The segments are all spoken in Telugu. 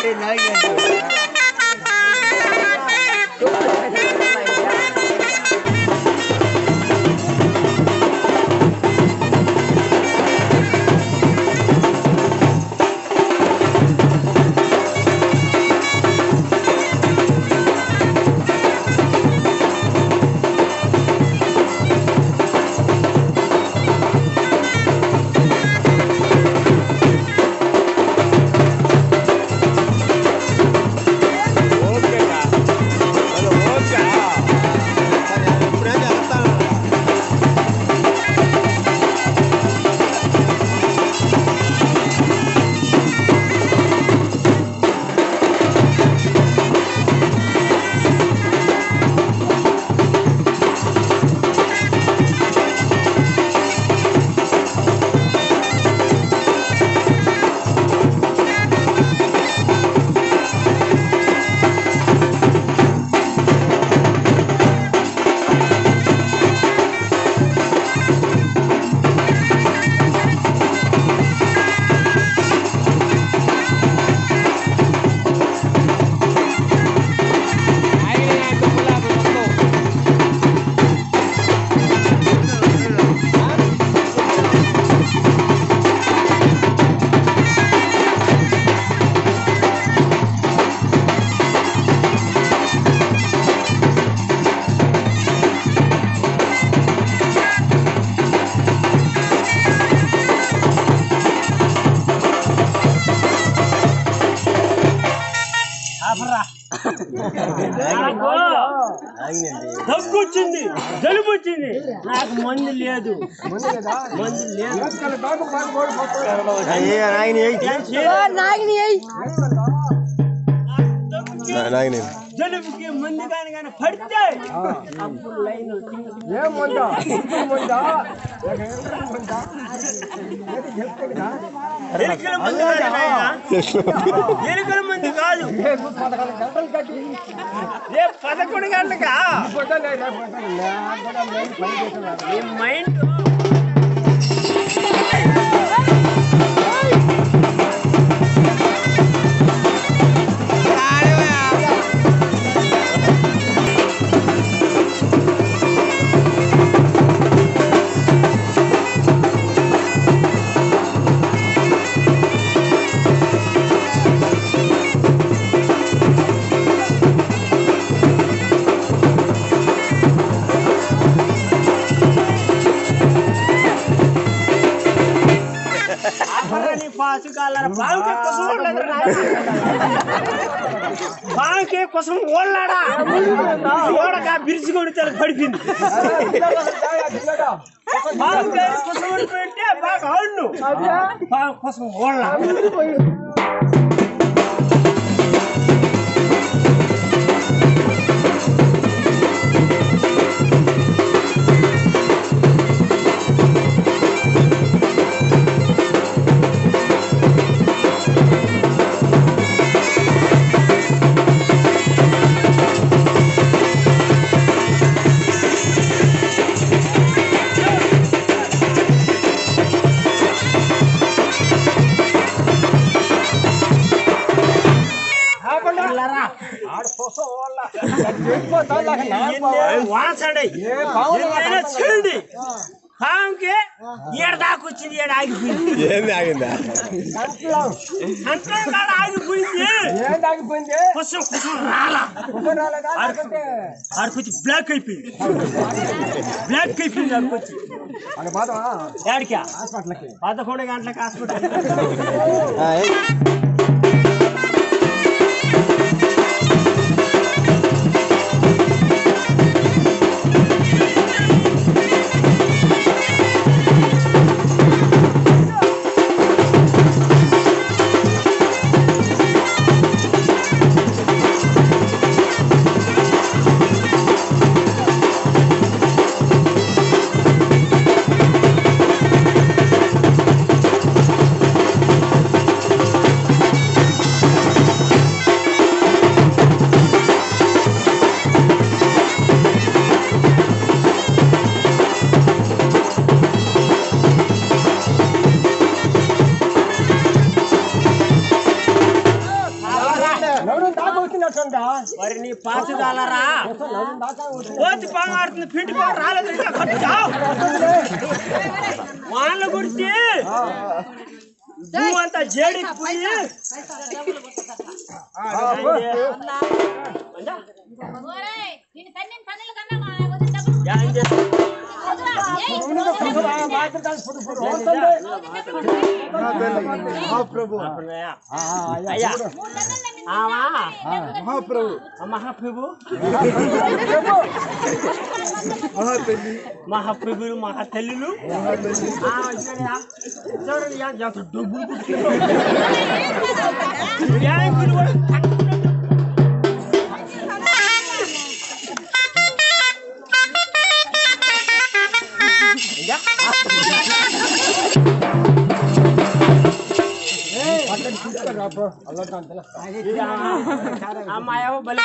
అంటే నాయకి అంటే దగ్గు వచ్చింది జలుబు వచ్చింది నాకు మందు లేదు మందు లేదు ఏం చేయాలి? నాయని జలుబుకి మందు కానీ కానీ పడితే అప్పుడు లైన్ ఎలుకల మందు కాదు నాయనా. ఎలుకల మందు కాదు రేపు పదకొండు గంటలకా నీ మైండ్ ఆపరాని పాసు కాలర బాంకే కుసం ఓడలేదురా బాంకే కుసం ఓడలాడా ఓడక బిర్చి కొడితే పడిపోయింది బాంకే కుసం ఓడిపోయింటే బాగా ఆడును బాగా కుసం ఓడలా వాసండి ఏదైనా చేయండి పాముకి ఏడ దాకా వచ్చింది ఏడ ఆగిపోయింది ఏంది ఆగిందా అంతే కాడ ఆగిపోయింది కుసం కుసం రాలా ఆడికొచ్చి బ్లాక్ అయిపోయింది బ్లాక్ అయిపోయింది ఆడికొచ్చి ఏడికా పదకొండు గంటలకు హాస్పిటల్ ఆ మరి నీ పాసుదాలరా కోతి పామాడుతుంది పిండి పాము రాలేదు ఇంకా కట్టుతావు వాళ్ళ గురించి నువ్వంతా జేడికి పోయి ఒరేయ్, నిన్ను కన్నిన పనుల కన్నా మా వదిన డబ్బులు ఏం చేస్తావు? వదరా. ఏయ్, వదరా. అప్పుడయ్యా. అయ్యా మూడు నెలలు నిన్ను ఆవా మహాప్రభు మహాప్రభు మహాతల్లి మహాప్రభులు మహాతల్లులు మహాతల్లి ఆ, చూడయ్యా. చూడండి యా, ఎంత డబ్బులు పుట్టుకుందో. బ్యాంకులు కూడా తక్కువ ఇంకా? ఇది ఆ- అమ్మాయేమో బలి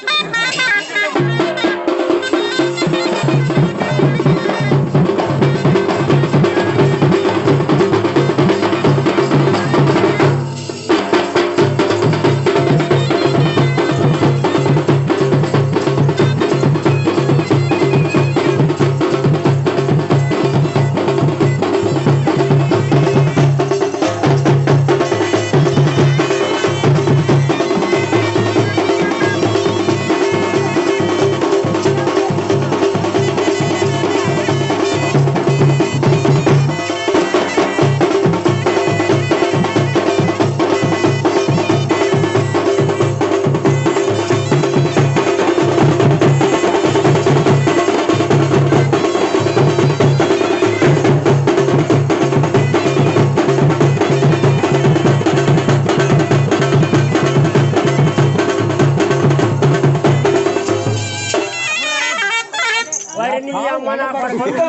వారిని ఈ అమ్మ నా పడుకుంటూ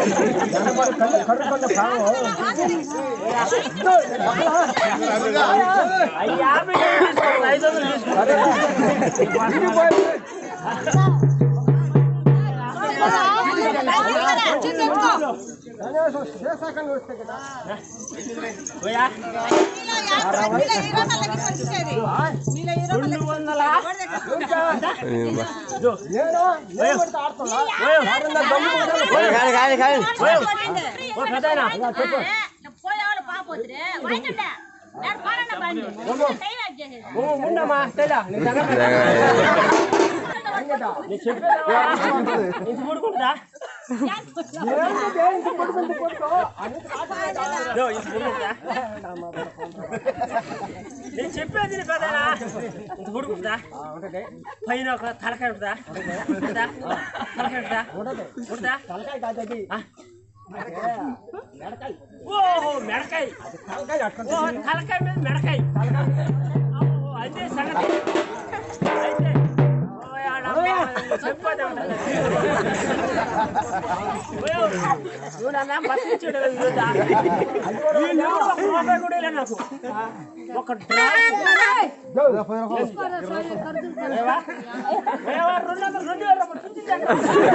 అయ్యి యాభై తీసుకోండి, ఐదు వందలు తీసుకోండి. పోయా? రెండు వందల ఇదో. పోయో. పోయో. పోయో. ఓ పెద్దాయనా. పోయేవాళ్ళు పాపోతురే బయటండే నేను పాలన బండి టైం యాక్ట్ చేసేది ఓ, ఉండమ్మా తెల్ల నీ దండం పెడతా. నీ చెప్పేదా? ఇంత పడుకుంటుందా ఇదో, ఇంత పడుకుంటుందా? నేను చెప్పేది నీ పెద్దనా ఇంత పడుకుంటుందా పైన ఒక తలకాయ ఉంటుందా ఉంటుందా? తలకాయ ఉంటుందా ఉంటుందా ఆ? ఓహో మెడకాయ ఓ, తలకాయ మీద మెడకాయ అబ్బో, అదే సంగతి అయితే ఓ, ఆడమ్మ, చెప్పేదే ఉంటుంది. ఓయో, నువ్వు నన్ను బతికించాడు కదా ఈరోజు. వీళ్ళు ఎవరు ఒక రూపాయి కూడా ఇవ్వలేదు నాకు ఒక డ్రాప్ ఏవా? ఏవా, రెండు వందలు, రెండు వేల రూపాయలు చూపించాను.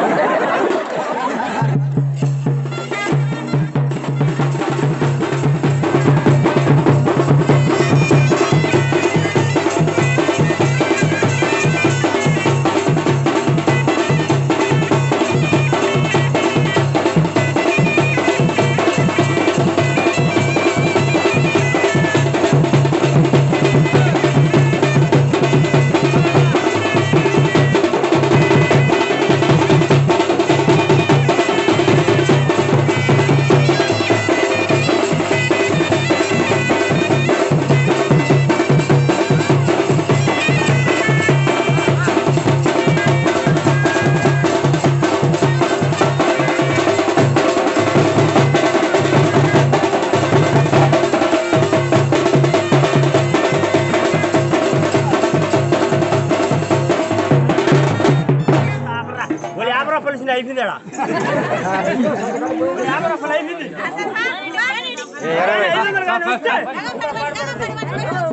ఆపరా. ఓ యాభై రూపాయలు ఇచ్చింది అయిపోయింది ఆడ. ఓ యాభై రూపాయలు అయిపోయింది ఐదు వందలు కానీ వస్తే.